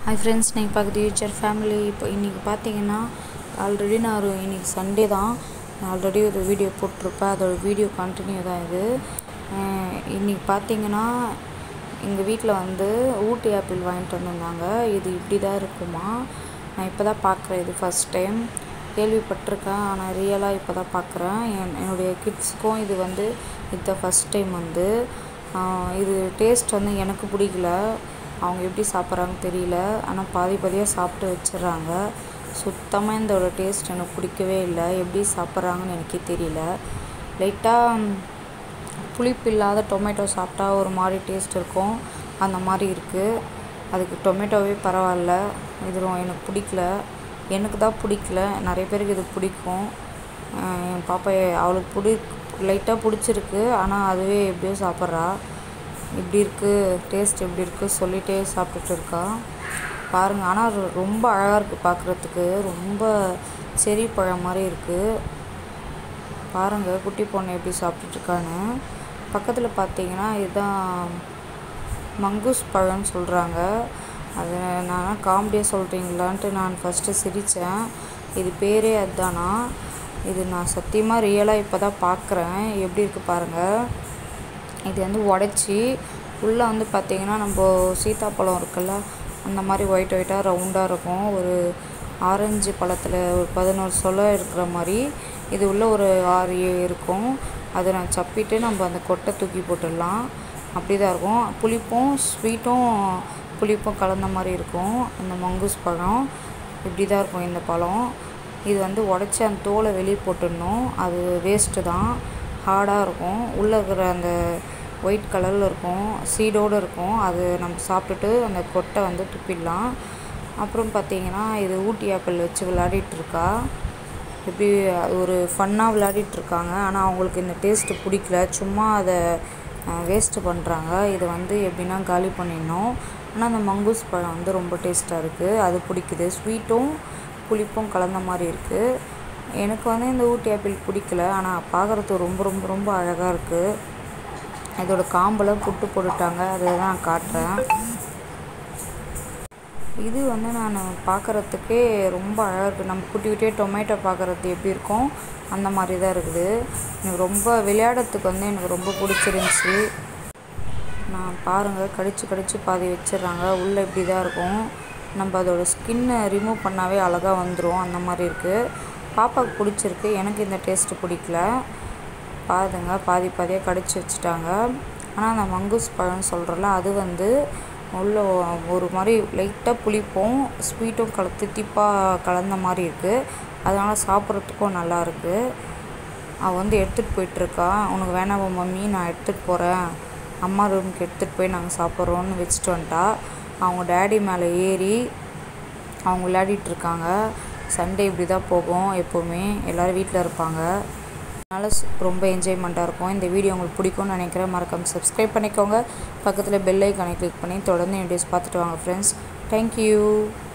hi friends நீங்கள் பார்க்குறது யூச்சர் family இப்போ இன்றைக்கி பார்த்தீங்கன்னா ஆல்ரெடி நான் ஒரு இன்றைக்கி சண்டே தான் ஆல்ரெடி ஒரு வீடியோ போட்டிருப்பேன் அதோட வீடியோ கண்டினியூ தான் இது அஹ் இன்றைக்கி பார்த்தீங்கன்னா எங்கள் வீட்டில் வந்து ஊட்டி ஆப்பிள் வாங்கிட்டு வந்திருந்தாங்க இது இப்படி தான் இருக்குமா நான் இப்போ தான் பார்க்குறேன் இது ஃபஸ்ட் டைம் கேள்விப்பட்டிருக்கேன் ஆனால் ரியலாக இப்போ தான் பார்க்குறேன் என் என்னுடைய கிட்ஸுக்கும் இது வந்து இதுதான் ஃபஸ்ட் டைம் வந்து ஆஹ் இது டேஸ்ட் வந்து எனக்கு பிடிக்கல அவங்க எப்படி சாப்பிட்றாங்க தெரியல ஆனால் பாதி பாதியாக சாப்பிட்டு வச்சிடுறாங்க சுத்தமாக இதோட டேஸ்ட் எனக்கு பிடிக்கவே இல்லை எப்படி சாப்பிட்றாங்கன்னு எனக்கே தெரியல லைட்டாக புளிப்பு இல்லாத டொமேட்டோ சாப்பிட்டா ஒரு மாதிரி டேஸ்ட் இருக்கும் அந்த மாதிரி இருக்குது அதுக்கு டொமேட்டோவே பரவாயில்ல இது ரொ- எனக்கு பிடிக்கல எனக்கு தான் பிடிக்கல நிறைய பேருக்கு இது பிடிக்கும் ஆஹ் என் பாப்பா அவளுக்கு பிடி லைட்டாக பிடிச்சிருக்கு ஆனால் அதுவே எப்படியோ சாப்பிட்றா இப்படி இருக்குது டேஸ்ட் எப்படி இருக்குது சொல்லிகிட்டே சாப்பிட்டுட்டு இருக்கா பாருங்கள் ஆனால் ரொ- ரொம்ப அழகாக இருக்குது பார்க்குறதுக்கு ரொம்ப செரி பழம் மாதிரி இருக்குது பாருங்கள் குட்டி பொண்ணு எப்படி சாப்பிட்டுட்டு இருக்கான்னு பக்கத்தில் பார்த்தீங்கன்னா இதுதான் மங்கூஸ் பழம்னு சொல்கிறாங்க அது நான் காமெடியாக சொல்கிறீங்களான்ட்டு நான் ஃபஸ்ட்டு சிரித்தேன் இது பேரே அதுதானா இது நான் சத்தியமாக ரியலாக இப்போ தான் பார்க்குறேன் எப்படி இருக்குது பாருங்கள் இது வந்து உடச்சி உள்ளே வந்து பார்த்தீங்கன்னா நம்ம சீத்தாப்பழம் இருக்குல்ல அந்த மாதிரி ஒயிட் ஒயிட்டாக ரவுண்டாக இருக்கும் ஒரு ஆரஞ்சு பழத்தில் ஒரு பதினோரு சொலை இருக்கிற மாதிரி இது உள்ள ஒரு ஆறு ஏழு இருக்கும் அதை நான் சப்பிட்டு நம்ம அந்த கொட்டை தூக்கி போட்டுடலாம் அப்படி தான் இருக்கும் புளிப்பும் ஸ்வீட்டும் புளிப்பும் கலந்த மாதிரி இருக்கும் இந்த மங்கூஸ் பழம் இப்படி தான் இருக்கும் இந்த பழம் இது வந்து உடச்சி அந்த தோலை வெளியே போட்டுடணும் அது வேஸ்ட்டு தான் ஹார்டாக இருக்கும் உள்ளே இருக்கிற அந்த ஒயிட் கலரில் இருக்கும் சீடோடு இருக்கும் அது நம்ம சாப்பிட்டுட்டு அந்த கொட்டை வந்து துப்பிடலாம் அப்புறம் பார்த்தீங்கன்னா இது ஊட்டி ஆப்பிள் வச்சு விளையாடிட்டு இருக்கா எப்படி அது ஒரு ஃபன்னாக விளையாடிட்டு இருக்காங்க ஆனால் அவங்களுக்கு இந்த டேஸ்ட்டு பிடிக்கல சும்மா அதை வேஸ்ட்டு பண்ணுறாங்க இதை வந்து எப்படின்னா காலி பண்ணிடணும் ஆனால் அந்த மங்கூஸ் பழம் வந்து ரொம்ப டேஸ்ட்டாக இருக்குது அது பிடிக்குது ஸ்வீட்டும் புளிப்பும் கலந்த மாதிரி இருக்குது எனக்கு வந்து இந்த ஊட்டி ஆப்பிள் பிடிக்கல ஆனால் பார்க்குறதுக்கு ரொம்ப ரொம்ப ரொம்ப அழகாக இருக்குது இதோட காம்பெல்லாம் புட்டு போட்டுட்டாங்க அதை தான் நான் காட்டுறேன் இது வந்து நான் பார்க்குறதுக்கே ரொம்ப அழகாக இருக்குது நம்ம குட்டி குட்டியாக டொமேட்டோ பார்க்குறது எப்படி இருக்கும் அந்த மாதிரி தான் இருக்குது எனக்கு ரொம்ப விளையாடுறதுக்கு வந்து எனக்கு ரொம்ப பிடிச்சிருந்துச்சி நான் பாருங்கள் கடிச்சு கடிச்சு பாதி வச்சிடுறாங்க உள்ளே இப்படி தான் இருக்கும் நம்ம அதோட ஸ்கின்னை ரிமூவ் பண்ணாவே அழகாக வந்துடும் அந்த மாதிரி இருக்குது பாப்பாவுக்கு பிடிச்சிருக்கு எனக்கு இந்த டேஸ்ட்டு பிடிக்கல பாருங்க பாதி பாதியாக கடிச்சு வச்சுட்டாங்க ஆனால் அந்த மங்கூஸ் பழம்னு சொல்கிறோம்ல அது வந்து உள்ள ஒரு மாதிரி லைட்டாக புளிப்பும் ஸ்வீட்டும் கல தித்திப்பாக கலந்த மாதிரி இருக்குது அதனால் சாப்பிட்றதுக்கும் நல்லா இருக்குது அவள் வந்து எடுத்துகிட்டு போயிட்டுருக்கா உனக்கு வேணாமா மம்மி நான் எடுத்துகிட்டு போகிறேன் அம்மா ரூமுக்கு எடுத்துகிட்டு போய் நாங்கள் சாப்பிட்றோன்னு வச்சுட்டு வந்துட்டா அவங்க டேடி மேலே ஏறி அவங்க விளையாடிட்டு இருக்காங்க சண்டே இப்படி தான் போகும் எப்போவுமே எல்லோரும் வீட்டில் இருப்பாங்க அதனால் ஸ்- ரொம்ப என்ஜாய்மெண்ட்டாக இருக்கும் இந்த வீடியோ உங்களுக்கு பிடிக்கும்னு நினைக்கிறேன் மறக்காம சப்ஸ்கிரைப் பண்ணிக்கோங்க பக்கத்தில் பெல் ஐக்கானை கிளிக் பண்ணி தொடர்ந்து வீடியோஸ் பார்த்துட்டு வாங்க ஃப்ரெண்ட்ஸ் தேங்க்யூ